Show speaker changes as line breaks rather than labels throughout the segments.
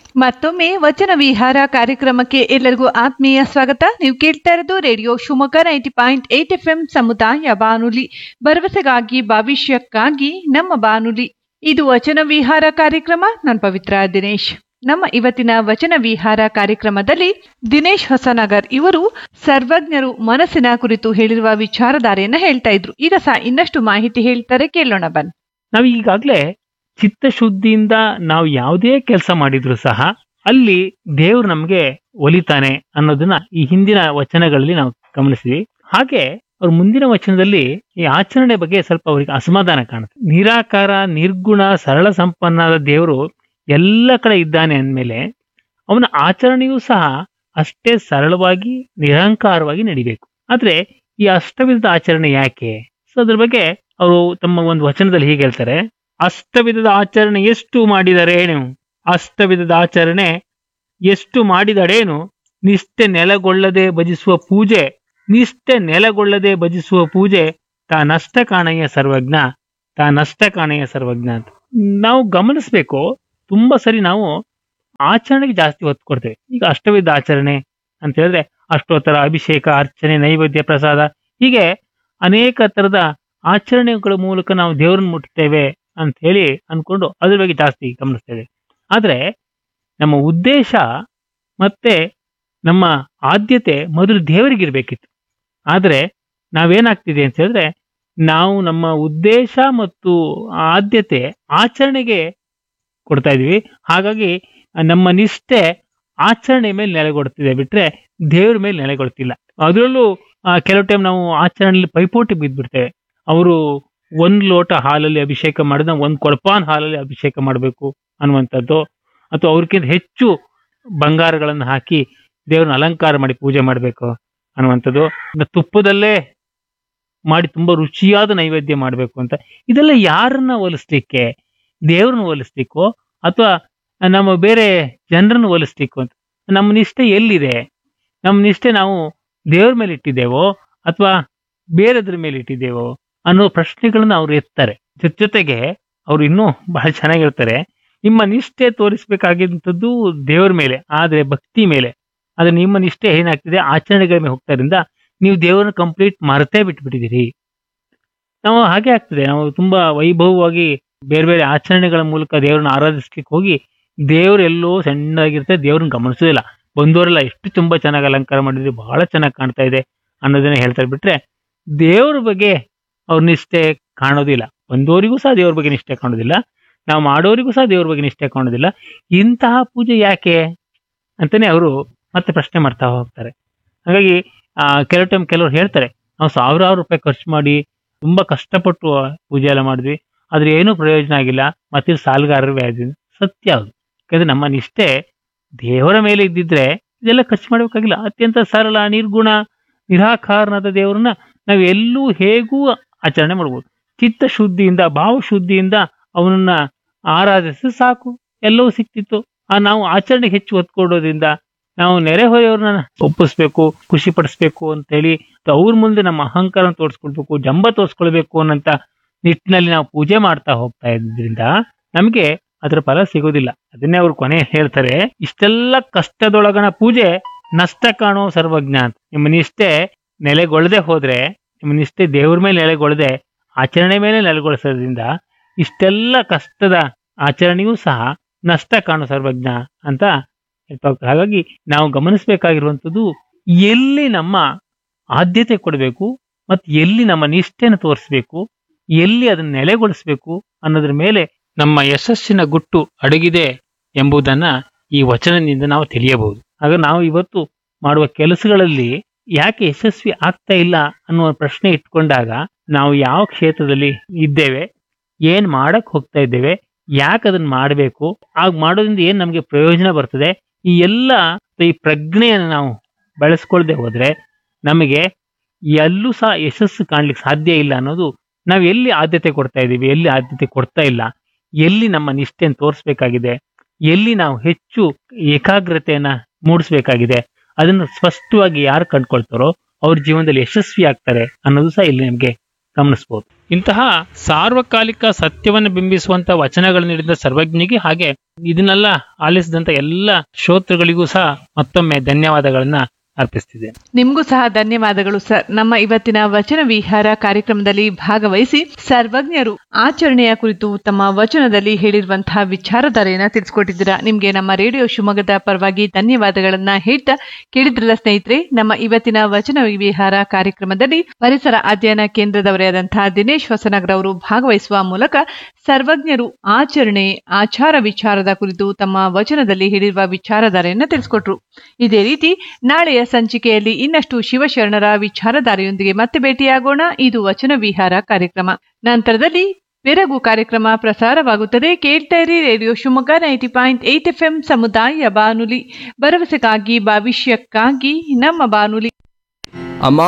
ಮತ್ತೊಮ್ಮೆ ವಚನ ವಿಹಾರ ಕಾರ್ಯಕ್ರಮಕ್ಕೆ ಎಲ್ಲರಿಗೂ ಆತ್ಮೀಯ ಸ್ವಾಗತ ನೀವು ಕೇಳ್ತಾ ಇರೋದು radio Shivamogga ninety point eight F M ಸಮುದಾಯ ಬಾನುಲಿ ಭರವಸೆಗಾಗಿ ಭವಿಷ್ಯಕ್ಕಾಗಿ ನಮ್ಮ ಬಾನುಲಿ ಇದು ವಚನ ವಿಹಾರ ಕಾರ್ಯಕ್ರಮ ನಾನು ಪವಿತ್ರ ದಿನೇಶ್ ನಮ್ಮ ಇವತ್ತಿನ ವಚನ ವಿಹಾರ ಕಾರ್ಯಕ್ರಮದಲ್ಲಿ ದಿನೇಶ್ ಹೊಸನಗರ್ ಇವರು ಸರ್ವಜ್ಞರು ಮನಸ್ಸಿನ ಕುರಿತು ಹೇಳಿರುವ ವಿಚಾರಧಾರೆಯನ್ನ ಹೇಳ್ತಾ ಇದ್ರು ಈಗ ಸಹ ಇನ್ನಷ್ಟು ಮಾಹಿತಿ ಹೇಳ್ತಾರೆ ಕೇಳೋಣ ಬನ್ನಿ
ನಾವು ಈಗಾಗಲೇ ಚಿತ್ತಶುದ್ಧಿಯಿಂದ ನಾವು ಯಾವುದೇ ಕೆಲಸ ಮಾಡಿದ್ರು ಸಹ ಅಲ್ಲಿ ದೇವ್ರು ನಮಗೆ ಒಲಿತಾನೆ ಅನ್ನೋದನ್ನ ಈ ಹಿಂದಿನ ವಚನಗಳಲ್ಲಿ ನಾವು ಗಮನಿಸಿದ್ವಿ ಹಾಗೆ ಅವ್ರ ಮುಂದಿನ ವಚನದಲ್ಲಿ ಈ ಆಚರಣೆ ಬಗ್ಗೆ ಸ್ವಲ್ಪ ಅವರಿಗೆ ಅಸಮಾಧಾನ ಕಾಣುತ್ತೆ ನಿರಾಕಾರ ನಿರ್ಗುಣ ಸರಳ ಸಂಪನ್ನಾದ ದೇವರು ಎಲ್ಲ ಕಡೆ ಇದ್ದಾನೆ ಅಂದಮೇಲೆ ಅವನ ಆಚರಣೆಯೂ ಸಹ ಅಷ್ಟೇ ಸರಳವಾಗಿ ನಿರಹಂಕಾರವಾಗಿ ನಡಿಬೇಕು ಆದ್ರೆ ಈ ಅಷ್ಟವಿಧದ ಆಚರಣೆ ಯಾಕೆ ಸೊ ಅದ್ರ ಬಗ್ಗೆ ಅವರು ತಮ್ಮ ಒಂದು ವಚನದಲ್ಲಿ ಹೀಗೆ ಹೇಳ್ತಾರೆ ಅಷ್ಟವಿಧದ ಆಚರಣೆ ಎಷ್ಟು ಮಾಡಿದರೇನು ಅಷ್ಟವಿಧದ ಆಚರಣೆ ಎಷ್ಟು ಮಾಡಿದಡೇನು ನಿಷ್ಠೆ ನೆಲಗೊಳ್ಳದೆ ಭಜಿಸುವ ಪೂಜೆ ನಿಷ್ಠೆ ನೆಲಗೊಳ್ಳದೆ ಭಜಿಸುವ ಪೂಜೆ ತಾನಷ್ಟ ಕಾಣೆಯ ಸರ್ವಜ್ಞ ತಾನಷ್ಟ ಕಾಣೆಯ ಸರ್ವಜ್ಞ ಅಂತ ನಾವು ಗಮನಿಸ್ಬೇಕು ತುಂಬಾ ಸರಿ ನಾವು ಆಚರಣೆಗೆ ಜಾಸ್ತಿ ಒತ್ತು ಕೊಡ್ತೇವೆ ಈಗ ಅಷ್ಟವಿಧ ಆಚರಣೆ ಅಂತ ಹೇಳಿದ್ರೆ ಅಷ್ಟೋತ್ತರ ಅಭಿಷೇಕ ಅರ್ಚನೆ ನೈವೇದ್ಯ ಪ್ರಸಾದ ಹೀಗೆ ಅನೇಕ ತರದ ಆಚರಣೆಗಳ ಮೂಲಕ ನಾವು ದೇವರನ್ನ ಮುಟ್ತೇವೆ ಅಂತ ಹೇಳಿ ಅನ್ಕೊಂಡು ಅದ್ರ ಬಗ್ಗೆ ಜಾಸ್ತಿ ಗಮನಿಸ್ತೇವೆ ಆದ್ರೆ ನಮ್ಮ ಉದ್ದೇಶ ಮತ್ತೆ ನಮ್ಮ ಆದ್ಯತೆ ಮೊದಲು ದೇವರಿಗಿರ್ಬೇಕಿತ್ತು ಆದ್ರೆ ನಾವೇನಾಗ್ತಿದೆ ಅಂತ ಹೇಳಿದ್ರೆ ನಾವು ನಮ್ಮ ಉದ್ದೇಶ ಮತ್ತು ಆದ್ಯತೆ ಆಚರಣೆಗೆ ಕೊಡ್ತಾ ಇದೀವಿ ಹಾಗಾಗಿ ನಮ್ಮ ನಿಷ್ಠೆ ಆಚರಣೆ ಮೇಲೆ ನೆಲೆಗೊಡ್ತಿದೆ ಬಿಟ್ರೆ ದೇವ್ರ ಮೇಲೆ ನೆಲೆಗೊಳ್ತಿಲ್ಲ ಅದರಲ್ಲೂ ಆ, ಕೆಲವು ಟೈಮ್ ನಾವು ಆಚರಣೆಯಲ್ಲಿ ಪೈಪೋಟಿ ಬಿದ್ದ್ಬಿಡ್ತೇವೆ ಅವರು ಒಂದ್ ಲೋಟ ಹಾಲಲ್ಲಿ ಅಭಿಷೇಕ ಮಾಡಿದ ಒಂದ್ ಕೊಳಪಾನ್ ಹಾಲಲ್ಲಿ ಅಭಿಷೇಕ ಮಾಡಬೇಕು ಅನ್ನುವಂಥದ್ದು ಅಥವಾ ಅವ್ರಿಗಿಂತ ಹೆಚ್ಚು ಬಂಗಾರಗಳನ್ನು ಹಾಕಿ ದೇವ್ರನ್ನ ಅಲಂಕಾರ ಮಾಡಿ ಪೂಜೆ ಮಾಡಬೇಕು ಅನ್ನುವಂಥದ್ದು ಇನ್ನು ತುಪ್ಪದಲ್ಲೇ ಮಾಡಿ ತುಂಬಾ ರುಚಿಯಾದ ನೈವೇದ್ಯ ಮಾಡಬೇಕು ಅಂತ ಇದೆಲ್ಲ ಯಾರನ್ನ ಹೋಲಿಸ್ಲಿಕ್ಕೆ ದೇವ್ರನ್ನ ಹೋಲಿಸ್ಲಿಕ್ಕೋ ಅಥವಾ ನಮ್ಮ ಬೇರೆ ಜನರನ್ನು ಹೋಲಿಸ್ಲಿಕ್ಕೋ ಅಂತ ನಮ್ಮ ನಿಷ್ಠೆ ಎಲ್ಲಿದೆ ನಮ್ಮ ನಿಷ್ಠೆ ನಾವು ದೇವ್ರ ಮೇಲೆ ಇಟ್ಟಿದ್ದೇವೋ ಅಥವಾ ಬೇರೆದ್ರ ಮೇಲೆ ಇಟ್ಟಿದ್ದೇವೋ ಅನ್ನೋ ಪ್ರಶ್ನೆಗಳನ್ನ ಅವ್ರು ಎತ್ತಾರೆ ಜೊತೆ ಜೊತೆಗೆ ಅವ್ರು ಇನ್ನೂ ಬಹಳ ಚೆನ್ನಾಗಿರ್ತಾರೆ ನಿಮ್ಮ ನಿಷ್ಠೆ ತೋರಿಸ್ಬೇಕಾಗಿದ್ದಂಥದ್ದು ದೇವ್ರ ಮೇಲೆ ಆದ್ರೆ ಭಕ್ತಿ ಮೇಲೆ ಆದ್ರೆ ನಿಮ್ಮ ನಿಷ್ಠೆ ಏನಾಗ್ತಿದೆ ಆಚರಣೆಗಳ ಮೇಲೆ ಹೋಗ್ತಾರಿಂದ ನೀವು ದೇವರನ್ನ ಕಂಪ್ಲೀಟ್ ಮರೆತೇ ಬಿಟ್ಬಿಟ್ಟಿದ್ದೀರಿ ನಾವು ಹಾಗೆ ಆಗ್ತದೆ ನಾವು ತುಂಬಾ ವೈಭವವಾಗಿ ಬೇರೆ ಬೇರೆ ಆಚರಣೆಗಳ ಮೂಲಕ ದೇವ್ರನ್ನ ಆರಾಧಿಸ್ಲಿಕ್ಕೆ ಹೋಗಿ ದೇವ್ರು ಎಲ್ಲೋ ಸಣ್ಣದಾಗಿರುತ್ತೆ ದೇವ್ರನ್ನ ಗಮನಿಸೋದಿಲ್ಲ ಬಂದವರೆಲ್ಲ ಎಷ್ಟು ತುಂಬಾ ಚೆನ್ನಾಗಿ ಅಲಂಕಾರ ಮಾಡಿದ್ರಿ ಬಹಳ ಚೆನ್ನಾಗಿ ಕಾಣ್ತಾ ಇದೆ ಅನ್ನೋದನ್ನ ಹೇಳ್ತಾರೆ ಬಿಟ್ರೆ ದೇವ್ರ ಬಗ್ಗೆ ಅವ್ರ ನಿಷ್ಠೆ ಕಾಣೋದಿಲ್ಲ ಬಂದವರಿಗೂ ಸಹ ದೇವ್ರ ಬಗ್ಗೆ ನಿಷ್ಠೆ ಕಾಣೋದಿಲ್ಲ ನಾವು ಮಾಡೋರಿಗೂ ಸಹ ದೇವ್ರ ಬಗ್ಗೆ ನಿಷ್ಠೆ ಕಾಣೋದಿಲ್ಲ ಇಂತಹ ಪೂಜೆ ಯಾಕೆ ಅಂತಾನೆ ಅವರು ಮತ್ತೆ ಪ್ರಶ್ನೆ ಮಾಡ್ತಾ ಹೋಗ್ತಾರೆ ಹಾಗಾಗಿ ಆ, ಕೆಲವು ಟೈಮ್ ಕೆಲವರು ಹೇಳ್ತಾರೆ ನಾವು ಸಾವಿರಾರು ರೂಪಾಯಿ ಖರ್ಚು ಮಾಡಿ ತುಂಬಾ ಕಷ್ಟಪಟ್ಟು ಆ ಪೂಜೆ ಎಲ್ಲ ಮಾಡಿದ್ವಿ ಆದ್ರೆ ಏನೂ ಪ್ರಯೋಜನ ಆಗಿಲ್ಲ ಮತ್ತೆ ಸಾಲಗಾರರು ವ್ಯಾಧಿ ಸತ್ಯ ಅದು ಯಾಕಂದ್ರೆ ನಮ್ಮ ನಿಷ್ಠೆ ದೇವರ ಮೇಲೆ ಇದ್ದಿದ್ರೆ ಇದೆಲ್ಲ ಖರ್ಚು ಮಾಡಬೇಕಾಗಿಲ್ಲ ಅತ್ಯಂತ ಸರಳ ನಿರ್ಗುಣ ನಿರಾಕಾರನಾದ ದೇವರನ್ನ ನಾವು ಎಲ್ಲೂ ಹೇಗೂ ಆಚರಣೆ ಮಾಡ್ಬೋದು ಚಿತ್ತ ಶುದ್ಧಿಯಿಂದ ಭಾವಶುದ್ಧಿಯಿಂದ ಅವನನ್ನ ಆರಾಧಿಸಿ ಸಾಕು ಎಲ್ಲವೂ ಸಿಕ್ತಿತ್ತು ಆ ನಾವು ಆಚರಣೆಗೆ ಹೆಚ್ಚು ಒತ್ತು ಕೊಡೋದ್ರಿಂದ ನಾವು ನೆರೆಹೊರೆಯವ್ರನ್ನ ಒಪ್ಪಿಸ್ಬೇಕು ಖುಷಿ ಪಡಿಸ್ಬೇಕು ಅಂತ ಹೇಳಿ ಅವ್ರ ಮುಂದೆ ನಮ್ಮ ಅಹಂಕಾರ ತೋರಿಸ್ಕೊಳ್ಬೇಕು ಜಂಬ ತೋರಿಸ್ಕೊಳ್ಬೇಕು ಅನ್ನೋಂತ ನಿಟ್ಟಿನಲ್ಲಿ ನಾವು ಪೂಜೆ ಮಾಡ್ತಾ ಹೋಗ್ತಾ ಇದ್ರಿಂದ ನಮಗೆ ಅದರ ಫಲ ಸಿಗೋದಿಲ್ಲ ಅದನ್ನೇ ಅವ್ರು ಕೊನೆ ಹೇಳ್ತಾರೆ ಇಷ್ಟೆಲ್ಲ ಕಷ್ಟದೊಳಗಣ ಪೂಜೆ ನಷ್ಟ ಕಾಣೋ ಸರ್ವಜ್ಞ ಅಂತ ನಿಮ್ಮ ನಿಷ್ಠೆ ನೆಲೆಗೊಳ್ಳದೆ ಹೋದ್ರೆ ನಿಮ್ಮ ನಿಷ್ಠೆ ದೇವ್ರ ಮೇಲೆ ನೆಲೆಗೊಳ್ಳದೆ ಆಚರಣೆ ಮೇಲೆ ನೆಲೆಗೊಳಿಸೋದ್ರಿಂದ ಇಷ್ಟೆಲ್ಲ ಕಷ್ಟದ ಆಚರಣೆಯೂ ಸಹ ನಷ್ಟ ಕಾಣೋ ಸರ್ವಜ್ಞ ಅಂತ ಹೇಳ್ತಾ ಹೋಗ್ತಾರೆ ಹಾಗಾಗಿ ನಾವು ಗಮನಿಸಬೇಕಾಗಿರುವಂಥದ್ದು ಎಲ್ಲಿ ನಮ್ಮ ಆದ್ಯತೆ ಕೊಡಬೇಕು ಮತ್ತು ಎಲ್ಲಿ ನಮ್ಮ ನಿಷ್ಠೆನ ತೋರಿಸ್ಬೇಕು ಎಲ್ಲಿ ಅದನ್ನ ನೆಲೆಗೊಳಿಸ್ಬೇಕು ಅನ್ನೋದ್ರ ಮೇಲೆ ನಮ್ಮ ಯಶಸ್ಸಿನ ಗುಟ್ಟು ಅಡಗಿದೆ ಎಂಬುದನ್ನ ಈ ವಚನದಿಂದ ನಾವು ತಿಳಿಯಬಹುದು ಆಗ ನಾವು ಇವತ್ತು ಮಾಡುವ ಕೆಲಸಗಳಲ್ಲಿ ಯಾಕೆ ಯಶಸ್ವಿ ಆಗ್ತಾ ಇಲ್ಲ ಅನ್ನುವ ಪ್ರಶ್ನೆ ಇಟ್ಕೊಂಡಾಗ ನಾವು ಯಾವ ಕ್ಷೇತ್ರದಲ್ಲಿ ಇದ್ದೇವೆ ಏನ್ ಮಾಡಕ್ ಹೋಗ್ತಾ ಇದ್ದೇವೆ ಯಾಕೆ ಅದನ್ನ ಮಾಡಬೇಕು ಆಗ ಮಾಡೋದ್ರಿಂದ ಏನ್ ನಮಗೆ ಪ್ರಯೋಜನ ಬರ್ತದೆ ಈ ಎಲ್ಲ ಈ ಪ್ರಜ್ಞೆಯನ್ನು ನಾವು ಬೆಳೆಸ್ಕೊಳ್ದೆ ಹೋದ್ರೆ ನಮಗೆ ಎಲ್ಲೂ ಸಹ ಯಶಸ್ಸು ಕಾಣ್ಲಿಕ್ಕೆ ಸಾಧ್ಯ ಇಲ್ಲ ಅನ್ನೋದು ನಾವು ಎಲ್ಲಿ ಆದ್ಯತೆ ಕೊಡ್ತಾ ಇದ್ದೀವಿ ಎಲ್ಲಿ ಆದ್ಯತೆ ಕೊಡ್ತಾ ಇಲ್ಲ ಎಲ್ಲಿ ನಮ್ಮ ನಿಷ್ಠೆಯನ್ನು ತೋರಿಸ್ಬೇಕಾಗಿದೆ ಎಲ್ಲಿ ನಾವು ಹೆಚ್ಚು ಏಕಾಗ್ರತೆಯನ್ನ ಮೂಡಿಸ್ಬೇಕಾಗಿದೆ ಅದನ್ನು ಸ್ಪಷ್ಟವಾಗಿ ಯಾರು ಕಂಡ್ಕೊಳ್ತಾರೋ ಅವ್ರ ಜೀವನದಲ್ಲಿ ಯಶಸ್ವಿ ಆಗ್ತಾರೆ ಅನ್ನೋದು ಸಹ ಇಲ್ಲಿ ನಮಗೆ ಗಮನಿಸಬಹುದು ಇಂತಹ ಸಾರ್ವಕಾಲಿಕ ಸತ್ಯವನ್ನು ಬಿಂಬಿಸುವಂತ ವಚನಗಳು ನೀಡಿದ ಸರ್ವಜ್ಞಿಗೆ ಹಾಗೆ ಇದನ್ನೆಲ್ಲ ಆಲಿಸಿದಂತ ಎಲ್ಲ ಶ್ರೋತೃಗಳಿಗೂ ಸಹ ಮತ್ತೊಮ್ಮೆ ಧನ್ಯವಾದಗಳನ್ನ ಅರ್ಪಿಸ್ತಿದ್ದೇನೆ
ನಿಮಗೂ ಸಹ ಧನ್ಯವಾದಗಳು ಸರ್ ನಮ್ಮ ಇವತ್ತಿನ ವಚನ ವಿಹಾರ ಕಾರ್ಯಕ್ರಮದಲ್ಲಿ ಭಾಗವಹಿಸಿ ಸರ್ವಜ್ಞರು ಆಚರಣೆಯ ಕುರಿತು ತಮ್ಮ ವಚನದಲ್ಲಿ ಹೇಳಿರುವಂತಹ ವಿಚಾರಧಾರೆಯನ್ನ ತಿಳಿಸ್ಕೊಟ್ಟಿದ್ದೀರಾ ನಿಮ್ಗೆ ನಮ್ಮ ರೇಡಿಯೋ ಶಿವಮೊಗ್ಗದ ಪರವಾಗಿ ಧನ್ಯವಾದಗಳನ್ನ ಹೇಳ್ತಾ ಕೇಳಿದ್ರಲ್ಲ ಸ್ನೇಹಿತರೆ ನಮ್ಮ ಇವತ್ತಿನ ವಚನ ವಿಹಾರ ಕಾರ್ಯಕ್ರಮದಲ್ಲಿ ಪರಿಸರ ಅಧ್ಯಯನ ಕೇಂದ್ರದವರೇ ಆದಂತಹ ದಿನೇಶ್ ಹೊಸನಗರ್ ಅವರು ಭಾಗವಹಿಸುವ ಮೂಲಕ ಸರ್ವಜ್ಞರು ಆಚರಣೆ ಆಚಾರ ವಿಚಾರದ ಕುರಿತು ತಮ್ಮ ವಚನದಲ್ಲಿ ಹೇಳಿರುವ ವಿಚಾರಧಾರೆಯನ್ನ ತಿಳಿಸ್ಕೊಟ್ರು ಇದೇ ರೀತಿ ನಾಳೆಯ ಸಂಚಿಕೆಯಲ್ಲಿ ಇನ್ನಷ್ಟು ಶಿವಶರಣರ ವಿಚಾರಧಾರೆಯೊಂದಿಗೆ ಮತ್ತೆ ಭೇಟಿಯಾಗೋಣ ಇದು ವಚನ ವಿಹಾರ ಕಾರ್ಯಕ್ರಮ ನಂತರದಲ್ಲಿ ಬೆರಗು ಕಾರ್ಯಕ್ರಮ ಪ್ರಸಾರವಾಗುತ್ತದೆ ಕೇಳ್ತಾ ಇರಿ radio Shivamogga ninety point eight F M ಸಮುದಾಯ ಬಾನುಲಿ ಭರವಸೆಗಾಗಿ ಭವಿಷ್ಯಕ್ಕಾಗಿ ನಮ್ಮ ಬಾನುಲಿ
ಅಮ್ಮ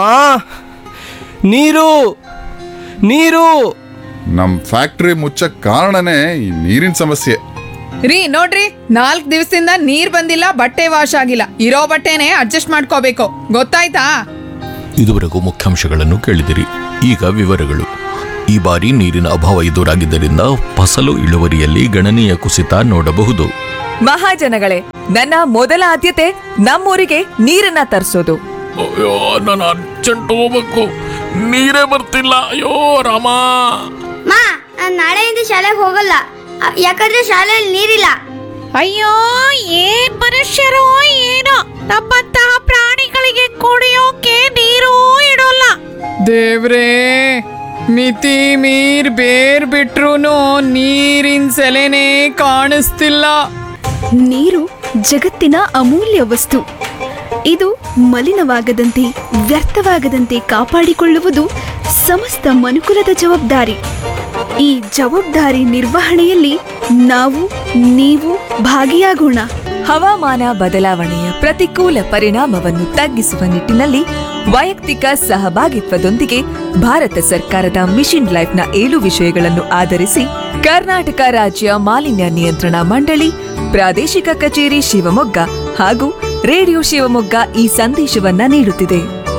ನೀರು ನೀರು
ನಮ್ ಫ್ಯಾಕ್ಟ್ರಿ ಮುಚ್ಚಕ್ ಕಾರಣನೇ ಈ ನೀರಿನ ಸಮಸ್ಯೆ
ರೀ ನೋಡ್ರಿ ನಾಲ್ಕ್ ದಿವಸದಿಂದ ನೀರ್ ಬಂದಿಲ್ಲ ಬಟ್ಟೆ ವಾಶ್ ಆಗಿಲ್ಲ ಇರೋ ಬಟ್ಟೆನೆ ಅಡ್ಜಸ್ಟ್ ಮಾಡ್ಕೋಬೇಕು ಗೊತ್ತಾಯ್ತಾ
ಇದುವರೆಗೂ ಮುಖ್ಯಾಂಶಗಳನ್ನು ಕೇಳಿದಿರಿ ಈಗ ವಿವರಗಳು ಈ ಬಾರಿ ನೀರಿನ ಅಭಾವ ಎದುರಾಗಿದ್ದರಿಂದ ಫಸಲು ಇಳುವರಿಯಲ್ಲಿ ಗಣನೀಯ ಕುಸಿತ ನೋಡಬಹುದು
ಮಹಾಜನಗಳೇ ನನ್ನ ಮೊದಲ ಆದ್ಯತೆ ನಮ್ಮೂರಿಗೆ ನೀರನ್ನ ತರಿಸೋದು
ಅಯ್ಯೋ ನಾನು ಅರ್ಜೆಂಟ್ ಹೋಗ್ಬೇಕು ನೀರೇ ಬರ್ತಿಲ್ಲ ಅಯ್ಯೋ ರಾಮ
ಮಾ ನಾನ್ ನಾಳೆಯಿಂದ ಶಾಲೆಗೆ ಹೋಗಲ್ಲ ಅ- ಯಾಕಂದ್ರೆ ಶಾಲೆಯಲ್ಲಿ ನೀರಿಲ್ಲ
ಅಯ್ಯೋ ಏನ್ ಮನುಷ್ಯರೋ ಏನೋ ನಮ್ಮಂತಹ ಪ್ರಾಣಿಗಳಿಗೆ ಕುಡಿಯೋಕೆ ನೀರು ಇಡೋಲ್ಲ
ದೇವ್ರೇ ಮಿತಿ ಮೀರ್ ಬೇರ್ ಬಿಟ್ರುನು ನೀರಿನ ಸೆಲೆನೇ ಕಾಣಿಸ್ತಿಲ್ಲ
ನೀರು ಜಗತ್ತಿನ ಅಮೂಲ್ಯ ವಸ್ತು ಇದು ಮಲಿನವಾಗದಂತೆ ವ್ಯರ್ಥವಾಗದಂತೆ ಕಾಪಾಡಿಕೊಳ್ಳುವುದು ಸಮಸ್ತ ಮನುಕುಲದ ಜವಾಬ್ದಾರಿ ಈ ಜವಾಬ್ದಾರಿ ನಿರ್ವಹಣೆಯಲ್ಲಿ ನಾವು ನೀವು ಭಾಗಿಯಾಗೋಣ
ಹವಾಮಾನ ಬದಲಾವಣೆಯ ಪ್ರತಿಕೂಲ ಪರಿಣಾಮವನ್ನು ತಗ್ಗಿಸುವ ನಿಟ್ಟಿನಲ್ಲಿ ವೈಯಕ್ತಿಕ ಸಹಭಾಗಿತ್ವದೊಂದಿಗೆ ಭಾರತ ಸರ್ಕಾರದ ಮಿಷನ್ ಲೈಫ್ನ ಏಳು ವಿಷಯಗಳನ್ನು ಆಧರಿಸಿ ಕರ್ನಾಟಕ ರಾಜ್ಯ ಮಾಲಿನ್ಯ ನಿಯಂತ್ರಣ ಮಂಡಳಿ ಪ್ರಾದೇಶಿಕ ಕಚೇರಿ ಶಿವಮೊಗ್ಗ ಹಾಗೂ ರೇಡಿಯೋ ಶಿವಮೊಗ್ಗ ಈ ಸಂದೇಶವನ್ನ ನೀಡುತ್ತಿದೆ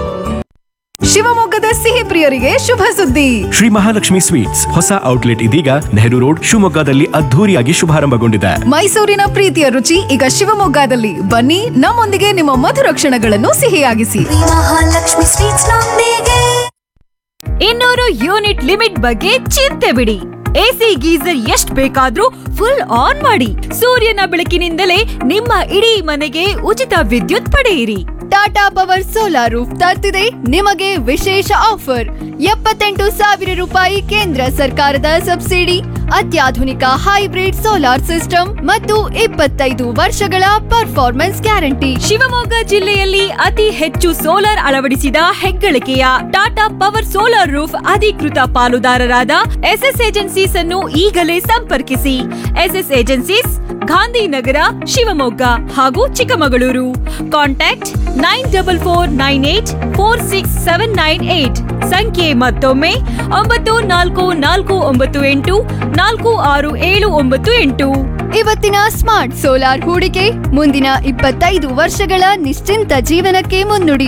ಶಿವಮೊಗ್ಗದ ಸಿಹಿ ಪ್ರಿಯರಿಗೆ ಶುಭ ಸುದ್ದಿ
ಶ್ರೀ ಮಹಾಲಕ್ಷ್ಮಿ ಸ್ವೀಟ್ಸ್ ಹೊಸ ಔಟ್ಲೆಟ್ ಇದೀಗ ನೆಹರು ರೋಡ್ ಶಿವಮೊಗ್ಗದಲ್ಲಿ ಅದ್ಧೂರಿಯಾಗಿ ಶುಭಾರಂಭಗೊಂಡಿದೆ
ಮೈಸೂರಿನ ಪ್ರೀತಿಯ ರುಚಿ ಈಗ ಶಿವಮೊಗ್ಗದಲ್ಲಿ ಬನ್ನಿ ನಮ್ಮೊಂದಿಗೆ ನಿಮ್ಮ ಮಧುರ ಕ್ಷಣಗಳನ್ನು ಸಿಹಿಯಾಗಿಸಿ
ಮಹಾಲಕ್ಷ್ಮಿ ಸ್ವೀಟ್ಸ್ ನೊಂದಿಗೆ
ಇನ್ನೂರು ಯೂನಿಟ್ ಲಿಮಿಟ್ ಬಗ್ಗೆ ಚಿಂತೆ ಬಿಡಿ ಎಸಿ ಗೀಸರ್ ಎಷ್ಟ್ ಬೇಕಾದ್ರೂ ಫುಲ್ ಆನ್ ಮಾಡಿ ಸೂರ್ಯನ ಬೆಳಕಿನಿಂದಲೇ ನಿಮ್ಮ ಇಡೀ ಮನೆಗೆ ಉಚಿತ ವಿದ್ಯುತ್ ಪಡೆಯಿರಿ
ಟಾಟಾ ಪವರ್ ಸೋಲಾರ್ ರೂಫ್ ತರ್ತಿದೆ ನಿಮಗೆ ವಿಶೇಷ ಆಫರ್ ಎಪ್ಪತ್ತೆಂಟು ಸಾವಿರ ರೂಪಾಯಿ ಕೇಂದ್ರ ಸರ್ಕಾರದ ಸಬ್ಸಿಡಿ ಅತ್ಯಾಧುನಿಕ ಹೈಬ್ರಿಡ್ ಸೋಲಾರ್ ಸಿಸ್ಟಮ್ ಮತ್ತು ಇಪ್ಪತ್ತೈದು ವರ್ಷಗಳ ಪರ್ಫಾರ್ಮೆನ್ಸ್ ಗ್ಯಾರಂಟಿ
ಶಿವಮೊಗ್ಗ ಜಿಲ್ಲೆಯಲ್ಲಿ ಅತಿ ಹೆಚ್ಚು ಸೋಲಾರ್ ಅಳವಡಿಸಿದ ಹೆಗ್ಗಳಿಕೆಯ ಟಾಟಾ ಪವರ್ ಸೋಲಾರ್ ರೂಫ್ ಅಧಿಕೃತ ಪಾಲುದಾರರಾದ ಎಸ್ಎಸ್ ಏಜೆನ್ಸೀಸ್ ಅನ್ನು ಈಗಲೇ ಸಂಪರ್ಕಿಸಿ ಎಸ್ಎಸ್ ಏಜೆನ್ಸೀಸ್ ಗಾಂಧಿನಗರ ಶಿವಮೊಗ್ಗ ಹಾಗೂ Chikkamagaluru contact nine double four nine eight four six seven nine eight ಸಂಖ್ಯೆ ಮತ್ತೊಮ್ಮೆ ಒಂಬತ್ತು ನಾಲ್ಕು ನಾಲ್ಕು ಒಂಬತ್ತು ಎಂಟು ನಾಲ್ಕು ಆರು ಏಳು ಒಂಬತ್ತು ಎಂಟು
ಇವತ್ತಿನ ಸ್ಮಾರ್ಟ್ ಸೋಲಾರ್ ಹೂಡಿಕೆ ಮುಂದಿನ ಇಪ್ಪತ್ತೈದು ವರ್ಷಗಳ ನಿಶ್ಚಿಂತ ಜೀವನಕ್ಕೆ ಮುನ್ನುಡಿ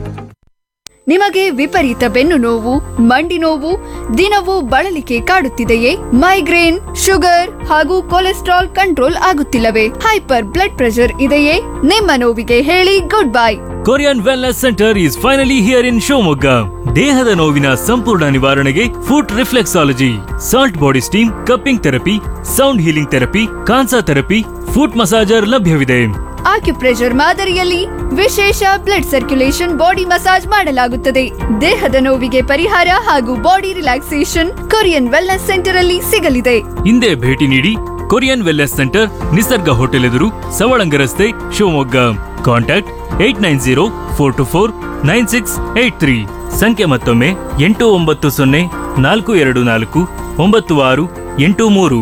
ನಿಮಗೆ ವಿಪರೀತ ಬೆನ್ನು ನೋವು ಮಂಡಿ ನೋವು ದಿನವೂ ಬಳಲಿಕೆ ಕಾಡುತ್ತಿದೆಯೇ ಮೈಗ್ರೇನ್ ಶುಗರ್ ಹಾಗೂ ಕೊಲೆಸ್ಟ್ರಾಲ್ ಕಂಟ್ರೋಲ್ ಆಗುತ್ತಿಲ್ಲವೇ ಹೈಪರ್ ಬ್ಲಡ್ ಪ್ರೆಷರ್ ಇದೆಯೇ ನಿಮ್ಮ ನೋವಿಗೆ ಹೇಳಿ good bye
Korean wellness centre is finally here in Shivamogga ದೇಹದ ನೋವಿನ ಸಂಪೂರ್ಣ ನಿವಾರಣೆಗೆ foot reflexology salt body steam cupping therapy sound healing therapy kansa therapy foot massager ಲಭ್ಯವಿದೆ
ಆಕ್ಯುಪ್ರೆಷರ್ ಮಾದರಿಯಲ್ಲಿ ವಿಶೇಷ ಬ್ಲಡ್ ಸರ್ಕ್ಯುಲೇಷನ್ ಬಾಡಿ ಮಸಾಜ್ ಮಾಡಲಾಗುತ್ತದೆ ದೇಹದ ನೋವಿಗೆ ಪರಿಹಾರ ಹಾಗೂ body relaxation Korean wellness centre ಅಲ್ಲಿ ಸಿಗಲಿದೆ
ಹಿಂದೆ ಭೇಟಿ ನೀಡಿ Korean wellness centre Nisarga hotel ಎದುರು ಸವಳಂಗ ರಸ್ತೆ Shivamogga contact eight nine zero four two four nine six eight three ಸಂಖ್ಯೆ ಮತ್ತೊಮ್ಮೆ ಎಂಟು ಒಂಬತ್ತು ಸೊನ್ನೆ ನಾಲ್ಕು ಎರಡು ನಾಲ್ಕು ಒಂಬತ್ತು ಆರು ಎಂಟು ಮೂರು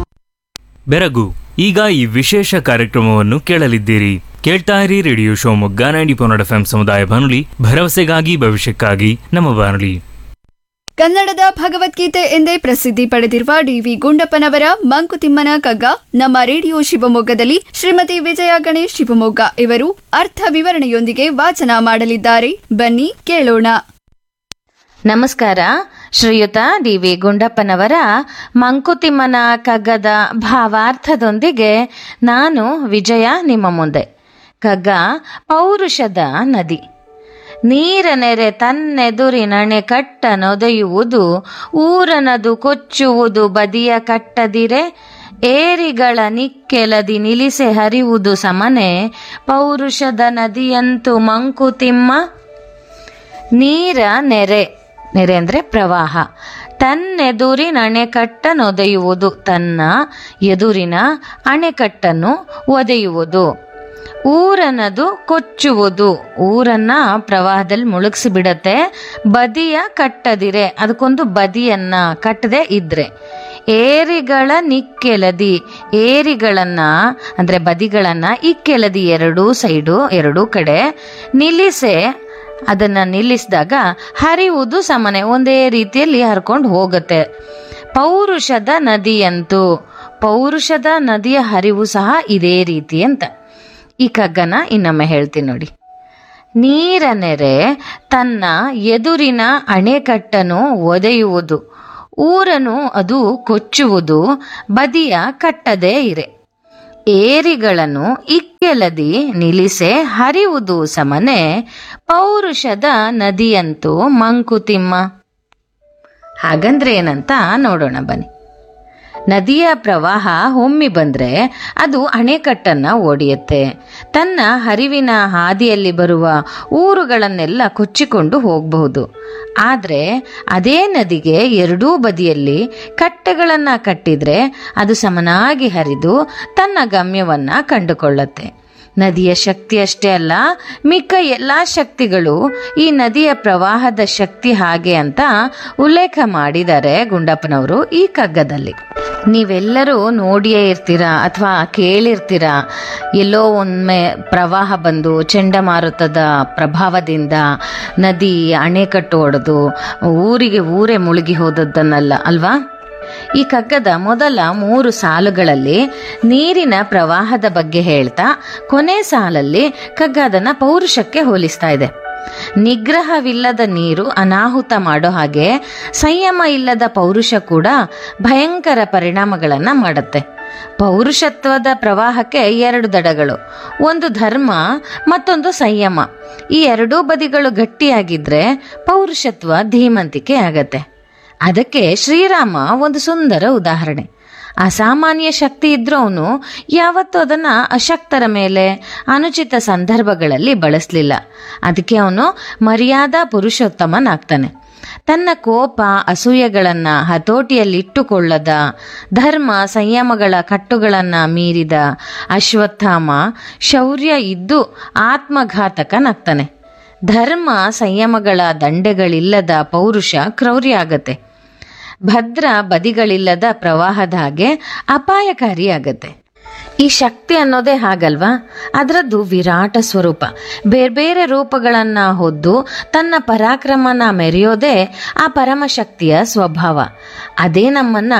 ಬೆರಗು ಈಗ ಈ ವಿಶೇಷ ಕಾರ್ಯಕ್ರಮವನ್ನು ಕೇಳಲಿದ್ದೀರಿ ಕೇಳ್ತಾ ಇರಿ ರೇಡಿಯೋ ಶಿವಮೊಗ್ಗ ನೈಂಟಿ ಪೊನ್ನಡ ಎಫ್ ಸಮುದಾಯ ಬಾನುಲಿ ಭರವಸೆಗಾಗಿ ಭವಿಷ್ಯಕ್ಕಾಗಿ ನಮ್ಮ ಬಾನುಲಿ
ಕನ್ನಡದ ಭಗವದ್ಗೀತೆ ಎಂದೇ ಪ್ರಸಿದ್ಧಿ ಪಡೆದಿರುವ ಡಿವಿ ಗುಂಡಪ್ಪನವರ ಮಂಕುತಿಮ್ಮನ ಕಗ್ಗ ನಮ್ಮ ರೇಡಿಯೋ ಶಿವಮೊಗ್ಗದಲ್ಲಿ ಶ್ರೀಮತಿ ವಿಜಯ ಗಣೇಶ್ ಶಿವಮೊಗ್ಗ ಇವರು ಅರ್ಥ ವಿವರಣೆಯೊಂದಿಗೆ ವಾಚನ ಮಾಡಲಿದ್ದಾರೆ ಬನ್ನಿ ಕೇಳೋಣ
ನಮಸ್ಕಾರ ಶ್ರೀಯುತ ಡಿ ವಿ ಗುಂಡಪ್ಪನವರ ಮಂಕುತಿಮ್ಮನ ಕಗ್ಗದ ಭಾವಾರ್ಥದೊಂದಿಗೆ ನಾನು ವಿಜಯ ನಿಮ್ಮ ಮುಂದೆ ಕಗ್ಗ ಪೌರುಷದ ನದಿ ನೀರ ನೆರೆ ತನ್ನೆದುರಿನಣೆ ಕಟ್ಟ ನೊದೆಯುವುದು ಊರನದು ಕೊಚ್ಚುವುದು ಬದಿಯ ಕಟ್ಟದಿರೆ ಏರಿಗಳ ನಿಕ್ಕೆಲದಿ ನಿಲ್ಲಿಸೆ ಹರಿಯುವುದು ಸಮನೆ ಪೌರುಷದ ನದಿಯಂತು ಮಂಕುತಿಮ್ಮ ನೀರ ನೆರೆ ನೆರೆ ಅಂದರೆ ಪ್ರವಾಹ ತನ್ನೆದುರಿನ ಅಣೆಕಟ್ಟನ್ನು ಒದೆಯುವುದು ತನ್ನ ಎದುರಿನ ಅಣೆಕಟ್ಟನ್ನು ಒದೆಯುವುದು ಊರನ್ನದು ಕೊಚ್ಚುವುದು ಊರನ್ನ ಪ್ರವಾಹದಲ್ಲಿ ಮುಳುಗಿಸಿ ಬಿಡತ್ತೆ ಬದಿಯ ಕಟ್ಟದಿರೆ ಅದಕ್ಕೊಂದು ಬದಿಯನ್ನ ಕಟ್ಟದೆ ಇದ್ರೆ ಏರಿಗಳ ನಿಕ್ಕೆಲದಿ ಏರಿಗಳನ್ನ ಅಂದ್ರೆ ಬದಿಗಳನ್ನ ಇಕ್ಕೆಲದಿ ಎರಡೂ ಸೈಡು ಎರಡೂ ಕಡೆ ನಿಲ್ಲಿಸೆ ಅದನ್ನ ನಿಲ್ಲಿಸಿದಾಗ ಹರಿಯುವುದು ಸಮನೆ ಒಂದೇ ರೀತಿಯಲ್ಲಿ ಹರ್ಕೊಂಡು ಹೋಗುತ್ತೆ ಪೌರುಷದ ನದಿಯಂತೂ ಪೌರುಷದ ನದಿಯ ಹರಿವು ಸಹ ಇದೇ ರೀತಿ ಅಂತ ಈ ಕಗ್ಗನ ಇನ್ನೊಮ್ಮೆ ಹೇಳ್ತೀನಿ ನೋಡಿ ನೀರ ನೆರೆ ತನ್ನ ಎದುರಿನ ಅಣೆಕಟ್ಟನ್ನು ಒದೆಯುವುದು ಊರನು ಅದು ಕೊಚ್ಚುವುದು ಬದಿಯ ಕಟ್ಟದೇ ಇರೆ ಏರಿಗಳನ್ನು ಇಕ್ಕೆಲದಿ ನಿಲ್ಲಿಸೆ ಹರಿಯುವುದು ಸಮನೆ ಪೌರುಷದ ನದಿಯಂತೂ ಮಂಕುತಿಮ್ಮ ಹಾಗಂದ್ರೆ ಏನಂತ ನೋಡೋಣ ಬನ್ನಿ ನದಿಯ ಪ್ರವಾಹ ಒಮ್ಮಿ ಬಂದ್ರೆ ಅದು ಅಣೆಕಟ್ಟನ್ನ ಒಡೆಯುತ್ತೆ ತನ್ನ ಹರಿವಿನ ಹಾದಿಯಲ್ಲಿ ಬರುವ ಊರುಗಳನ್ನೆಲ್ಲ ಕೊಚ್ಚಿಕೊಂಡು ಹೋಗಬಹುದು ಆದರೆ ಅದೇ ನದಿಗೆ ಎರಡೂ ಬದಿಯಲ್ಲಿ ಕಟ್ಟೆಗಳನ್ನ ಕಟ್ಟಿದ್ರೆ ಅದು ಸಮನಾಗಿ ಹರಿದು ತನ್ನ ಗಮ್ಯವನ್ನ ಕಂಡುಕೊಳ್ಳುತ್ತೆ ನದಿಯ ಶಕ್ತಿ ಅಷ್ಟೇ ಅಲ್ಲ ಮಿಕ್ಕ ಎಲ್ಲ ಶಕ್ತಿಗಳು ಈ ನದಿಯ ಪ್ರವಾಹದ ಶಕ್ತಿ ಹಾಗೆ ಅಂತ ಉಲ್ಲೇಖ ಮಾಡಿದ್ದಾರೆ ಗುಂಡಪ್ಪನವರು ಈ ಕಗ್ಗದಲ್ಲಿ ನೀವೆಲ್ಲರೂ ನೋಡಿಯೇ ಇರ್ತೀರಾ ಅಥವಾ ಕೇಳಿರ್ತೀರಾ ಎಲ್ಲೋ ಒಮ್ಮೆ ಪ್ರವಾಹ ಬಂದು ಚಂಡಮಾರುತದ ಪ್ರಭಾವದಿಂದ ನದಿ ಅಣೆಕಟ್ಟು ಒಡೆದು ಊರಿಗೆ ಊರೇ ಮುಳುಗಿ ಹೋದದ್ದನ್ನಲ್ಲ ಅಲ್ವಾ ಈ ಕಗ್ಗದ ಮೊದಲ ಮೂರು ಸಾಲುಗಳಲ್ಲಿ ನೀರಿನ ಪ್ರವಾಹದ ಬಗ್ಗೆ ಹೇಳ್ತಾ ಕೊನೆ ಸಾಲಲ್ಲಿ ಕಗ್ಗ ಅದನ್ನ ಪೌರುಷಕ್ಕೆ ಹೋಲಿಸ್ತಾ ಇದೆ ನಿಗ್ರಹವಿಲ್ಲದ ನೀರು ಅನಾಹುತ ಮಾಡೋ ಹಾಗೆ ಸಂಯಮ ಇಲ್ಲದ ಪೌರುಷ ಕೂಡ ಭಯಂಕರ ಪರಿಣಾಮಗಳನ್ನ ಮಾಡುತ್ತೆ ಪೌರುಷತ್ವದ ಪ್ರವಾಹಕ್ಕೆ ಎರಡು ದಡಗಳು ಒಂದು ಧರ್ಮ ಮತ್ತೊಂದು ಸಂಯಮ ಈ ಎರಡೂ ಬದಿಗಳು ಗಟ್ಟಿಯಾಗಿದ್ರೆ ಪೌರುಷತ್ವ ಧೀಮಂತಿಕೆ ಆಗತ್ತೆ ಅದಕ್ಕೆ ಶ್ರೀರಾಮ ಒಂದು ಸುಂದರ ಉದಾಹರಣೆ ಅಸಾಮಾನ್ಯ ಶಕ್ತಿ ಇದ್ರೂ ಅವನು ಯಾವತ್ತೂ ಅದನ್ನ ಅಶಕ್ತರ ಮೇಲೆ ಅನುಚಿತ ಸಂದರ್ಭಗಳಲ್ಲಿ ಬಳಸಲಿಲ್ಲ ಅದಕ್ಕೆ ಅವನು ಮರ್ಯಾದಾ ಪುರುಷೋತ್ತಮನಾಗ್ತಾನೆ ತನ್ನ ಕೋಪ ಅಸೂಯೆಗಳನ್ನ ಹತೋಟಿಯಲ್ಲಿಟ್ಟುಕೊಳ್ಳದ ಧರ್ಮ ಸಂಯಮಗಳ ಕಟ್ಟುಗಳನ್ನ ಮೀರಿದ ಅಶ್ವತ್ಥಾಮ ಶೌರ್ಯ ಇದ್ದು ಆತ್ಮಘಾತಕನಾಗ್ತಾನೆ ಧರ್ಮ ಸಂಯಮಗಳ ದಂಡೆಗಳಿಲ್ಲದ ಪೌರುಷ ಕ್ರೌರ್ಯ ಆಗತ್ತೆ ಭದ್ರ ಬದಿಗಳಿಲ್ಲದ ಪ್ರವಾಹದ ಹಾಗೆ ಅಪಾಯಕಾರಿಯಾಗತ್ತೆ ಈ ಶಕ್ತಿ ಅನ್ನೋದೇ ಹಾಗಲ್ವಾ ಅದರದ್ದು ವಿರಾಟ ಸ್ವರೂಪ ಬೇರೆ ಬೇರೆ ರೂಪಗಳನ್ನ ಹೊದ್ದು ತನ್ನ ಪರಾಕ್ರಮನ ಮೆರೆಯೋದೇ ಆ ಪರಮಶಕ್ತಿಯ ಸ್ವಭಾವ ಅದೇ ನಮ್ಮನ್ನ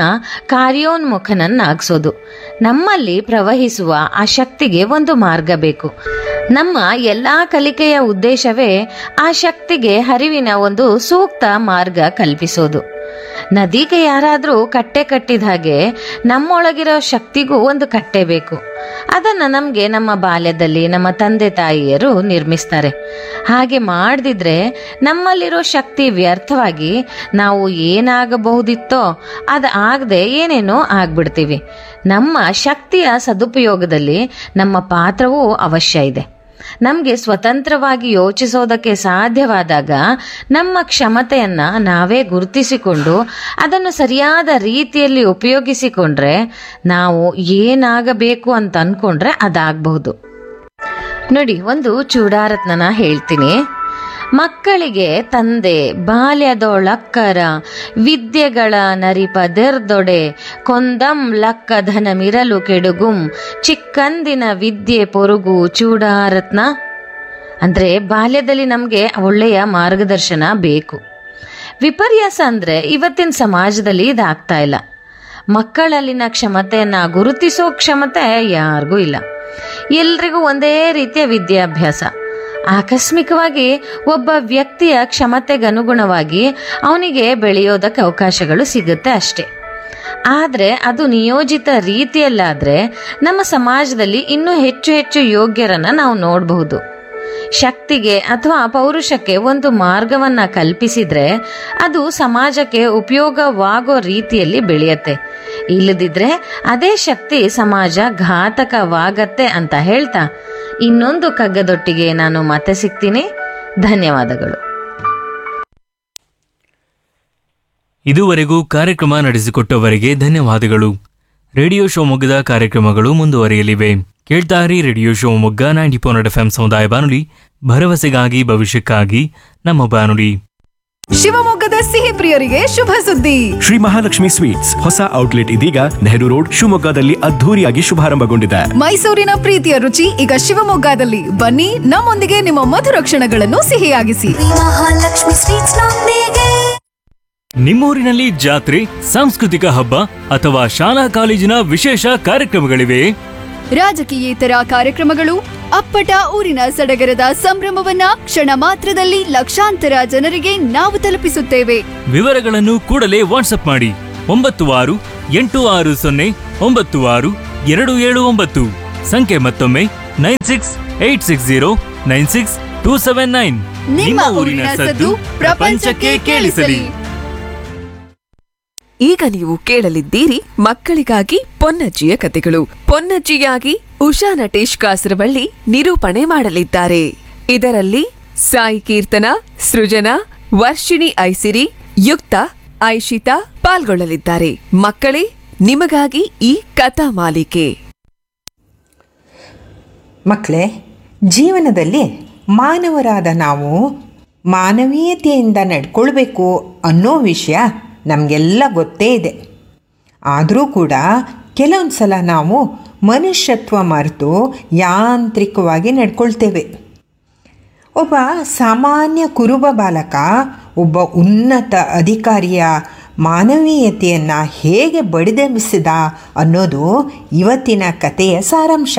ಕಾರ್ಯೋನ್ಮುಖನನ್ನಾಗಿಸೋದು ನಮ್ಮಲ್ಲಿ ಪ್ರವಹಿಸುವ ಆ ಶಕ್ತಿಗೆ ಒಂದು ಮಾರ್ಗ ಬೇಕು ನಮ್ಮ ಎಲ್ಲಾ ಕಲಿಕೆಯ ಉದ್ದೇಶವೇ ಆ ಶಕ್ತಿಗೆ ಹರಿವಿನ ಒಂದು ಸೂಕ್ತ ಮಾರ್ಗ ಕಲ್ಪಿಸೋದು ನದಿಗೆ ಯಾರಾದರೂ ಕಟ್ಟೆ ಕಟ್ಟಿದ ಹಾಗೆ ನಮ್ಮೊಳಗಿರೋ ಶಕ್ತಿಗೂ ಒಂದು ಕಟ್ಟೆ ಬೇಕು ಅದನ್ನ ನಮಗೆ ನಮ್ಮ ಬಾಲ್ಯದಲ್ಲಿ ನಮ್ಮ ತಂದೆ ತಾಯಿಯರು ನಿರ್ಮಿಸ್ತಾರೆ ಹಾಗೆ ಮಾಡದಿದ್ರೆ ನಮ್ಮಲ್ಲಿರೋ ಶಕ್ತಿ ವ್ಯರ್ಥವಾಗಿ ನಾವು ಏನಾಗಬಹುದಿತ್ತೋ ಅದು ಆಗದೆ ಏನೇನೋ ಆಗ್ಬಿಡ್ತೀವಿ ನಮ್ಮ ಶಕ್ತಿಯ ಸದುಪಯೋಗದಲ್ಲಿ ನಮ್ಮ ಪಾತ್ರವೂ ಅವಶ್ಯ ಇದೆ ನಮಗೆ ಸ್ವತಂತ್ರವಾಗಿ ಯೋಚಿಸೋದಕ್ಕೆ ಸಾಧ್ಯವಾದಾಗ ನಮ್ಮ ಕ್ಷಮತೆಯನ್ನ ನಾವೇ ಗುರುತಿಸಿಕೊಂಡು ಅದನ್ನು ಸರಿಯಾದ ರೀತಿಯಲ್ಲಿ ಉಪಯೋಗಿಸಿಕೊಂಡ್ರೆ ನಾವು ಏನಾಗಬೇಕು ಅಂತ ಅನ್ಕೊಂಡ್ರೆ ಅದಾಗಬಹುದು ನೋಡಿ ಒಂದು ಚೂಡಾರತ್ನನ ಹೇಳ್ತೀನಿ ಮಕ್ಕಳಿಗೆ ತಂದೆ ಬಾಲ್ಯದೊಳಕ್ಕರ ವಿದ್ಯೆಗಳ ನರಿಪದೆರ್ದೊಡೆ ಕೊಂದಂ ಲಕ್ಕಧನ ಮಿರಲು ಕೆಡುಗುಂ ಚಿಕ್ಕಂದಿನ ವಿದ್ಯೆ ಪೊರುಗು ಚೂಡಾರತ್ನ ಅಂದ್ರೆ ಬಾಲ್ಯದಲ್ಲಿ ನಮಗೆ ಒಳ್ಳೆಯ ಮಾರ್ಗದರ್ಶನ ಬೇಕು ವಿಪರ್ಯಾಸ ಅಂದ್ರೆ ಇವತ್ತಿನ ಸಮಾಜದಲ್ಲಿ ಇದಾಗ್ತಾ ಇಲ್ಲ ಮಕ್ಕಳಲ್ಲಿನ ಕ್ಷಮತೆಯನ್ನ ಗುರುತಿಸೋ ಕ್ಷಮತೆ ಯಾರಿಗೂ ಇಲ್ಲ ಎಲ್ರಿಗೂ ಒಂದೇ ರೀತಿಯ ವಿದ್ಯಾಭ್ಯಾಸ ಆಕಸ್ಮಿಕವಾಗಿ ಒಬ್ಬ ವ್ಯಕ್ತಿಯ ಕ್ಷಮತೆಗನುಗುಣವಾಗಿ ಅವನಿಗೆ ಬೆಳೆಯೋದಕ್ಕೆ ಅವಕಾಶಗಳು ಸಿಗುತ್ತೆ ಅಷ್ಟೆ ಆದರೆ ಅದು ನಿಯೋಜಿತ ರೀತಿಯಲ್ಲಾದರೆ ನಮ್ಮ ಸಮಾಜದಲ್ಲಿ ಇನ್ನೂ ಹೆಚ್ಚು ಹೆಚ್ಚು ಯೋಗ್ಯರನ್ನ ನಾವು ನೋಡಬಹುದು ಶಕ್ತಿಗೆ ಅಥವಾ ಪೌರುಷಕ್ಕೆ ಒಂದು ಮಾರ್ಗವನ್ನ ಕಲ್ಪಿಸಿದ್ರೆ ಅದು ಸಮಾಜಕ್ಕೆ ಉಪಯೋಗವಾಗೋ ರೀತಿಯಲ್ಲಿ ಬೆಳೆಯತ್ತೆ ಇಲ್ಲದಿದ್ರೆ ಅದೇ ಶಕ್ತಿ ಸಮಾಜ ಘಾತಕವಾಗತ್ತೆ ಅಂತ ಹೇಳ್ತಾ ಇನ್ನೊಂದು ಕಗ್ಗದೊಟ್ಟಿಗೆ ನಾನು ಮತ್ತೆ ಸಿಗ್ತೀನಿ ಧನ್ಯವಾದಗಳು
ಇದುವರೆಗೂ ಕಾರ್ಯಕ್ರಮ ನಡೆಸಿಕೊಟ್ಟವರಿಗೆ ಧನ್ಯವಾದಗಳು ರೇಡಿಯೋ ಶಿವಮೊಗ್ಗದ ಕಾರ್ಯಕ್ರಮಗಳು ಮುಂದುವರಿಯಲಿವೆ ಕೇಳ್ತಾರಿ radio Shivamogga ninety four F ಸಮುದಾಯ ಬಾನುಲಿ ಭರವಸೆಗಾಗಿ ಭವಿಷ್ಯಕ್ಕಾಗಿ ನಮ್ಮ ಬಾನುಲಿ
ಶಿವಮೊಗ್ಗದ ಸಿಹಿ ಪ್ರಿಯರಿಗೆ ಶುಭ ಸುದ್ದಿ
ಶ್ರೀ ಮಹಾಲಕ್ಷ್ಮಿ ಸ್ವೀಟ್ಸ್ ಹೊಸ ಔಟ್ಲೆಟ್ ಇದೀಗ ನೆಹರು ರೋಡ್ ಶಿವಮೊಗ್ಗದಲ್ಲಿ ಅದ್ಧೂರಿಯಾಗಿ ಶುಭಾರಂಭಗೊಂಡಿದೆ
ಮೈಸೂರಿನ ಪ್ರೀತಿಯ ರುಚಿ ಈಗ ಶಿವಮೊಗ್ಗದಲ್ಲಿ ಬನ್ನಿ ನಮ್ಮೊಂದಿಗೆ ನಿಮ್ಮ ಮಧುರ ಕ್ಷಣಗಳನ್ನು ಸಿಹಿಯಾಗಿಸಿ
ಮಹಾಲಕ್ಷ್ಮಿ ಸ್ವೀಟ್ಸ್ ನೊಂದಿಗೆ
ನಿಮ್ಮೂರಿನಲ್ಲಿ ಜಾತ್ರೆ ಸಾಂಸ್ಕೃತಿಕ ಹಬ್ಬ ಅಥವಾ ಶಾಲಾ ಕಾಲೇಜಿನ ವಿಶೇಷ ಕಾರ್ಯಕ್ರಮಗಳಿವೆ
ರಾಜಕೀಯೇತರ ಕಾರ್ಯಕ್ರಮಗಳು ಅಪ್ಪಟ ಊರಿನ ಸಡಗರದ ಸಂಭ್ರಮವನ್ನ ಕ್ಷಣ ಮಾತ್ರದಲ್ಲಿ ಲಕ್ಷಾಂತರ ಜನರಿಗೆ ನಾವು ತಲುಪಿಸುತ್ತೇವೆ
ವಿವರಗಳನ್ನು ಕೂಡಲೇ ವಾಟ್ಸಪ್ ಮಾಡಿ ಒಂಬತ್ತು ಆರು ಎಂಟು ಆರು ಸೊನ್ನೆ ಒಂಬತ್ತು ಆರು ಎರಡು ಏಳು ಒಂಬತ್ತು ಸಂಖ್ಯೆ ಮತ್ತೊಮ್ಮೆ nine six eight six zero nine six two seven nine
ನಿಮ್ಮ ಊರಿನ ಸದ್ದು ಪ್ರಪಂಚಕ್ಕೆ ಕೇಳಿಸಲಿ
ಈಗ ನೀವು ಕೇಳಲಿದ್ದೀರಿ ಮಕ್ಕಳಿಗಾಗಿ ಪೊನ್ನಜ್ಜಿಯ ಕತೆಗಳು ಪೊನ್ನಜ್ಜಿಯಾಗಿ ಉಷಾ ನಟೇಶ್ ಕಾಸರವಳ್ಳಿ ನಿರೂಪಣೆ ಮಾಡಲಿದ್ದಾರೆ ಇದರಲ್ಲಿ ಸಾಯಿ ಕೀರ್ತನ ಸೃಜನಾ ವರ್ಷಿಣಿ ಐಸಿರಿ ಯುಕ್ತ ಐಶಿತಾ ಪಾಲ್ಗೊಳ್ಳಲಿದ್ದಾರೆ ಮಕ್ಕಳೇ ನಿಮಗಾಗಿ ಈ ಕಥಾ ಮಾಲಿಕೆ
ಮಕ್ಕಳೇ ಜೀವನದಲ್ಲಿ ಮಾನವರಾದ ನಾವು ಮಾನವೀಯತೆಯಿಂದ ನಡ್ಕೊಳ್ಬೇಕು ಅನ್ನೋ ವಿಷಯ ನಮಗೆಲ್ಲ ಗೊತ್ತೇ ಇದೆ ಆದರೂ ಕೂಡ ಕೆಲವೊಂದು ಸಲ ನಾವು ಮನುಷ್ಯತ್ವ ಮರೆತು ಯಾಂತ್ರಿಕವಾಗಿ ನಡ್ಕೊಳ್ತೇವೆ ಒಬ್ಬ ಸಾಮಾನ್ಯ ಕುರುಬ ಬಾಲಕ ಒಬ್ಬ ಉನ್ನತ ಅಧಿಕಾರಿಯ ಮಾನವೀಯತೆಯನ್ನು ಹೇಗೆ ಬಡಿದೆಬ್ಬಿಸಿದ ಅನ್ನೋದು ಇವತ್ತಿನ ಕಥೆಯ ಸಾರಾಂಶ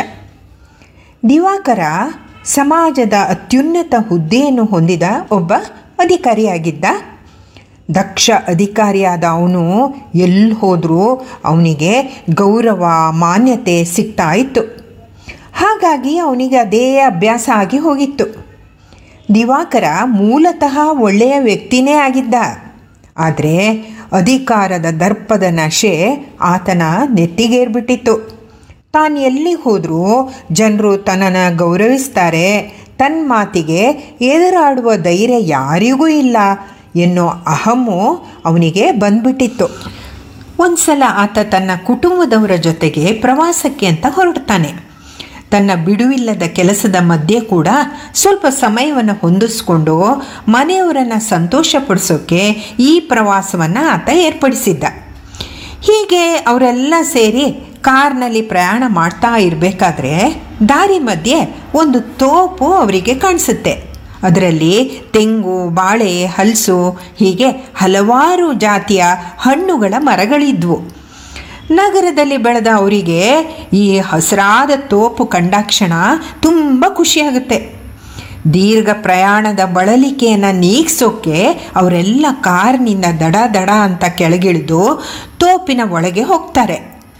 ದಿವಾಕರ ಸಮಾಜದ ಅತ್ಯುನ್ನತ ಹುದ್ದೆಯನ್ನು ಹೊಂದಿದ ಒಬ್ಬ ಅಧಿಕಾರಿಯಾಗಿದ್ದ ದಕ್ಷ ಅಧಿಕಾರಿಯಾದ ಅವನು ಎಲ್ಲಿ ಹೋದರೂ ಅವನಿಗೆ ಗೌರವ ಮಾನ್ಯತೆ ಸಿಗ್ತಾ ಇತ್ತು ಹಾಗಾಗಿ ಅವನಿಗೆ ಅದೇ ಅಭ್ಯಾಸ ಆಗಿ ಹೋಗಿತ್ತು ದಿವಾಕರ ಮೂಲತಃ ಒಳ್ಳೆಯ ವ್ಯಕ್ತಿನೇ ಆಗಿದ್ದ ಆದರೆ ಅಧಿಕಾರದ ದರ್ಪದ ನಶೆ ಆತನ ನೆತ್ತಿಗೇರ್ಬಿಟ್ಟಿತ್ತು ತಾನು ಎಲ್ಲಿ ಹೋದರೂ ಜನರು ತನ್ನನ್ನು ಗೌರವಿಸ್ತಾರೆ ತನ್ನ ಮಾತಿಗೆ ಎದುರಾಡುವ ಧೈರ್ಯ ಯಾರಿಗೂ ಇಲ್ಲ ಎನ್ನೋ ಅಹಮ್ಮು ಅವನಿಗೆ ಬಂದ್ಬಿಟ್ಟಿತ್ತು ಒಂದು ಸಲ ಆತ ತನ್ನ ಕುಟುಂಬದವರ ಜೊತೆಗೆ ಪ್ರವಾಸಕ್ಕೆ ಅಂತ ಹೊರಡ್ತಾನೆ ತನ್ನ ಬಿಡುವಿಲ್ಲದ ಕೆಲಸದ ಮಧ್ಯೆ ಕೂಡ ಸ್ವಲ್ಪ ಸಮಯವನ್ನು ಹೊಂದಿಸ್ಕೊಂಡು ಮನೆಯವರನ್ನು ಸಂತೋಷಪಡಿಸೋಕ್ಕೆ ಈ ಪ್ರವಾಸವನ್ನು ಆತ ಏರ್ಪಡಿಸಿದ್ದ ಹೀಗೆ ಅವರೆಲ್ಲ ಸೇರಿ ಕಾರ್ನಲ್ಲಿ ಪ್ರಯಾಣ ಮಾಡ್ತಾ ಇರಬೇಕಾದ್ರೆ ದಾರಿ ಮಧ್ಯೆ ಒಂದು ತೋಪು ಅವರಿಗೆ ಕಾಣಿಸುತ್ತೆ ಅದರಲ್ಲಿ ತೆಂಗು ಬಾಳೆ ಹಲಸು ಹೀಗೆ ಹಲವಾರು ಜಾತಿಯ ಹಣ್ಣುಗಳ ಮರಗಳಿದ್ವು ನಗರದಲ್ಲಿ ಬೆಳೆದ ಅವರಿಗೆ ಈ ಹಸಿರಾದ ತೋಪು ಕಂಡಾಕ್ಷಣ ತುಂಬ ಖುಷಿಯಾಗುತ್ತೆ ದೀರ್ಘ ಪ್ರಯಾಣದ ಬಳಲಿಕೆಯನ್ನು ನೀಗ್ಸೋಕ್ಕೆ ಅವರೆಲ್ಲ ಕಾರ್ನಿಂದ ದಡ ದಡ ಅಂತ ಕೆಳಗಿಳಿದು ತೋಪಿನ ಒಳಗೆ ಹೋಗ್ತಾರೆ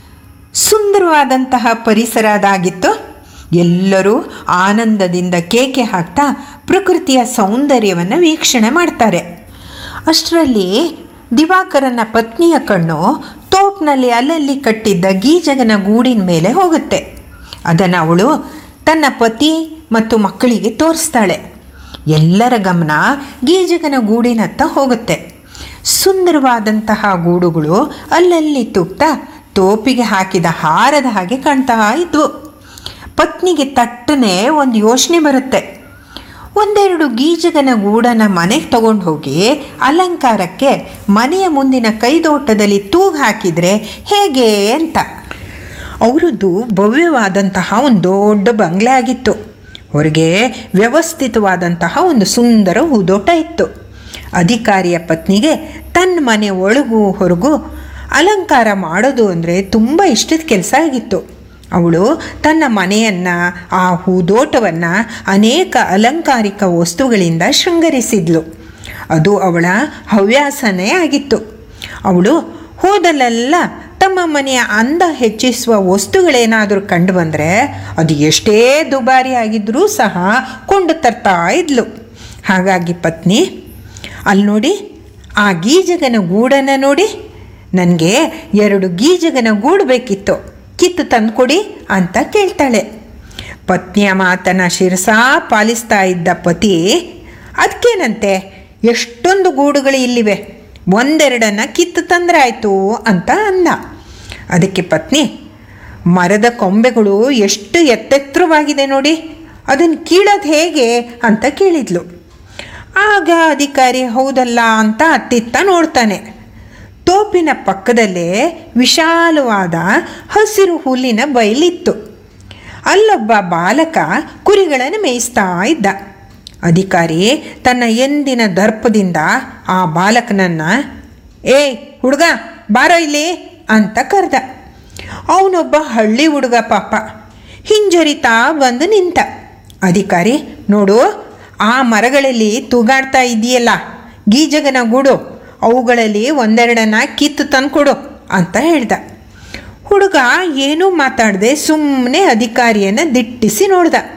ಸುಂದರವಾದಂತಹ ಪರಿಸರ ಅದಾಗಿತ್ತು ಎಲ್ಲರೂ ಆನಂದದಿಂದ ಕೇಕೆ ಹಾಕ್ತಾ ಪ್ರಕೃತಿಯ ಸೌಂದರ್ಯವನ್ನು ವೀಕ್ಷಣೆ ಮಾಡ್ತಾರೆ ಅಷ್ಟರಲ್ಲಿ ದಿವಾಕರನ ಪತ್ನಿಯ ಕಣ್ಣು ತೋಪ್ನಲ್ಲಿ ಅಲ್ಲಲ್ಲಿ ಕಟ್ಟಿದ್ದ ಗೀಜಗನ ಗೂಡಿನ ಮೇಲೆ ಹೋಗುತ್ತೆ ಅದನ್ನು ಅವಳು ತನ್ನ ಪತಿ ಮತ್ತು ಮಕ್ಕಳಿಗೆ ತೋರಿಸ್ತಾಳೆ ಎಲ್ಲರ ಗಮನ ಗೀಜಗನ ಗೂಡಿನತ್ತ ಹೋಗುತ್ತೆ ಸುಂದರವಾದಂತಹ ಗೂಡುಗಳು ಅಲ್ಲಲ್ಲಿ ತೂಗ್ತಾ ತೋಪಿಗೆ ಹಾಕಿದ ಹಾರದ ಹಾಗೆ ಕಾಣ್ತಾ ಇದ್ವು ಪತ್ನಿಗೆ ತಟ್ಟನೆ ಒಂದು ಯೋಚನೆ ಬರುತ್ತೆ ಒಂದೆರಡು ಗೀಜಗನ ಗೂಡನ ಮನೆಗೆ ತಗೊಂಡು ಹೋಗಿ ಅಲಂಕಾರಕ್ಕೆ ಮನೆಯ ಮುಂದಿನ ಕೈದೋಟದಲ್ಲಿ ತೂಗು ಹಾಕಿದರೆ ಹೇಗೆ ಅಂತ ಅವರದ್ದು ಭವ್ಯವಾದಂತಹ ಒಂದು ದೊಡ್ಡ ಬಂಗ್ಲೆ ಆಗಿತ್ತು ಹೊರಗೆ ವ್ಯವಸ್ಥಿತವಾದಂತಹ ಒಂದು ಸುಂದರ ಹೂದೋಟ ಇತ್ತು ಅಧಿಕಾರಿಯ ಪತ್ನಿಗೆ ತನ್ನ ಮನೆ ಒಳಗೂ ಹೊರಗೂ ಅಲಂಕಾರ ಮಾಡೋದು ಅಂದರೆ ತುಂಬ ಇಷ್ಟದ ಕೆಲಸ ಆಗಿತ್ತು ಅವಳು ತನ್ನ ಮನೆಯನ್ನು ಆ ಹೂದೋಟವನ್ನು ಅನೇಕ ಅಲಂಕಾರಿಕ ವಸ್ತುಗಳಿಂದ ಶೃಂಗರಿಸಿದ್ಲು ಅದು ಅವಳ ಹವ್ಯಾಸನೇ ಆಗಿತ್ತು ಅವಳು ಹೋದಲ್ಲೆಲ್ಲ ತಮ್ಮ ಮನೆಯ ಅಂದ ಹೆಚ್ಚಿಸುವ ವಸ್ತುಗಳೇನಾದರೂ ಕಂಡು ಬಂದರೆ ಅದು ಎಷ್ಟೇ ದುಬಾರಿ ಆಗಿದ್ರೂ ಸಹ ಕೊಂಡು ತರ್ತಾ ಇದ್ಲು ಹಾಗಾಗಿ ಪತ್ನಿ ಅಲ್ಲಿ ನೋಡಿ ಆ ಗೀಜಗನ ಗೂಡನ್ನು ನೋಡಿ ನನಗೆ ಎರಡು ಗೀಜಗನ ಗೂಡು ಬೇಕಿತ್ತು ಕಿತ್ತು ತಂದುಕೊಡಿ ಅಂತ ಕೇಳ್ತಾಳೆ ಪತ್ನಿಯ ಮಾತನ್ನು ಶಿರಸಾ ಪಾಲಿಸ್ತಾ ಇದ್ದ ಪತಿ ಅದಕ್ಕೇನಂತೆ ಎಷ್ಟೊಂದು ಗೂಡುಗಳು ಇಲ್ಲಿವೆ ಒಂದೆರಡನ್ನು ಕಿತ್ತು ತಂದ್ರೆ ಆಯಿತು ಅಂತ ಅಂದ ಅದಕ್ಕೆ ಪತ್ನಿ ಮರದ ಕೊಂಬೆಗಳು ಎಷ್ಟು ಎತ್ತೆತ್ತರವಾಗಿದೆ ನೋಡಿ ಅದನ್ನು ಕೀಳೋದು ಹೇಗೆ ಅಂತ ಕೇಳಿದ್ಲು ಆಗ ಅಧಿಕಾರಿ ಹೌದಲ್ಲ ಅಂತ ಅತ್ತಿತ್ತ ನೋಡ್ತಾನೆ ತೋಪಿನ ಪಕ್ಕದಲ್ಲೇ ವಿಶಾಲವಾದ ಹಸಿರು ಹುಲ್ಲಿನ ಬಯಲಿತ್ತು ಅಲ್ಲೊಬ್ಬ ಬಾಲಕ ಕುರಿಗಳನ್ನು ಮೇಯಿಸ್ತಾ ಇದ್ದ ಅಧಿಕಾರಿ ತನ್ನ ಎಂದಿನ ದರ್ಪದಿಂದ ಆ ಬಾಲಕನನ್ನು ಏಯ್ ಹುಡುಗ ಬಾರೋ ಇಲ್ಲಿ ಅಂತ ಕರೆದ ಅವನೊಬ್ಬ ಹಳ್ಳಿ ಹುಡುಗ ಪಾಪ ಹಿಂಜರಿತಾ ಬಂದು ನಿಂತ ಅಧಿಕಾರಿ ನೋಡು ಆ ಮರಗಳಲ್ಲಿ ತೂಗಾಡ್ತಾ ಇದೆಯಲ್ಲ ಗೀಜಗನ ಗೂಡು ಅವುಗಳಲ್ಲಿ ಒಂದೆರಡನ್ನ ಕಿತ್ತು ತಂದ್ಕೊಡು ಅಂತ ಹೇಳ್ದ ಹುಡುಗ ಏನೂ ಮಾತಾಡದೆ ಸುಮ್ಮನೆ ಅಧಿಕಾರಿಯನ್ನು ದಿಟ್ಟಿಸಿ ನೋಡ್ದ